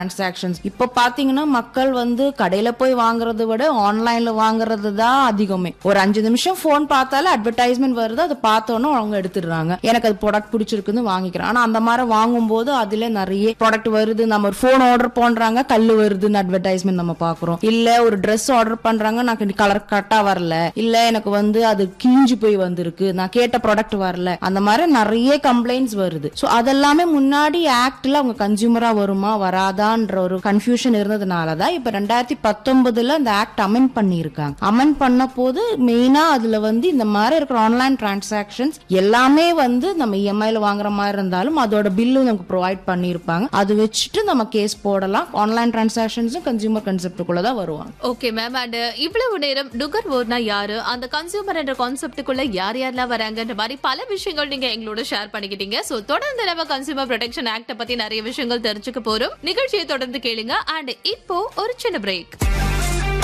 transactions இப்ப பாத்தீங்கன்னா மக்கள் வந்து கடையில போய் வாங்குறதை விட ஆன்லைன்ல வாங்குறது தான் அதிகமே ஒரு அஞ்சு நிமிஷம் போன் பார்த்தாலே அட்வர்டைஸ்மெண்ட் வருது அதை பார்த்தோன்னே அவங்க எடுத்துடுறாங்க எனக்கு அது ப்ராடக்ட் பிடிச்சிருக்குன்னு வாங்கிக்கிறேன் ஆனா அந்த மாதிரி வாங்கும்போது அதுல நிறைய ப்ராடக்ட் வருது நம்ம ஒரு போன் ஆர்டர் பண்றாங்க கல்லு வருதுன்னு அட்வர்டைஸ்மெண்ட் நம்ம பாக்குறோம் இல்ல ஒரு Dress ஆர்டர் பண்றாங்க எனக்கு கலர் கரெக்டா வரல இல்ல எனக்கு வந்து அது கிழிஞ்சு போய் வந்திருக்கு நான் கேட்ட ப்ராடக்ட் வரல அந்த மாதிரி நிறைய கம்ப்ளைண்ட்ஸ் வருது சோ அதெல்லாமே முன்னாடி ஆக்ட்ல அவங்க கன்சியூமரா வருமா வராதான்ற ஒரு கன்ஃபியூஷன் இருந்ததுனாலதான் இப்ப ரெண்டாயிரத்தி பத்தொன்பதுல அந்த ஆக்ட் அமெண்ட் பண்ணியிருக்காங்க அமெண்ட் பண்ண போது மெயினா அதுல வந்து இந்த மாதிரி இருக்கிற ஆன்லைன் டிரான்சாக்ஷன்ஸ் எல்லாமே வந்து நம்ம இஎம்ஐல வாங்குற மாதிரி இருந்தாலும் அதோட பில்லு நமக்கு ப்ரொவைட் பண்ணியிருப்பாங்க அது வச்சுட்டு நம்ம கேஸ் போடலாம் ஆன்லைன் டிரான்சாக்ஷன்ஸும் கன்சியூமர் கன்செப்டுக்குள்ள தான் வருவாங்க ஓகே மேம் அண்ட் இவ்வளவு நேரம் நுகர்வோர்னா யாரு அந்த கன்சியூமர் என்ற கான்செப்டுக்குள்ள யார் யாரெல்லாம் வராங்கன்ற மாதிரி பல விஷயங்கள் நீங்க எங்களோட ஷேர் பண்ணிக்கிட்டீங்க சோ தொடர்ந்து நம்ம கன்சியூமர் ப்ரொடெக்ஷன் ஆக்ட பத்தி நிறைய விஷயங்கள் தெரிஞ்சுக்க போறோம் நிகழ்ச்சியை தொடர்ந்து கேளுங்க அண்ட் இப்போ ஒரு சின்ன பிரேக்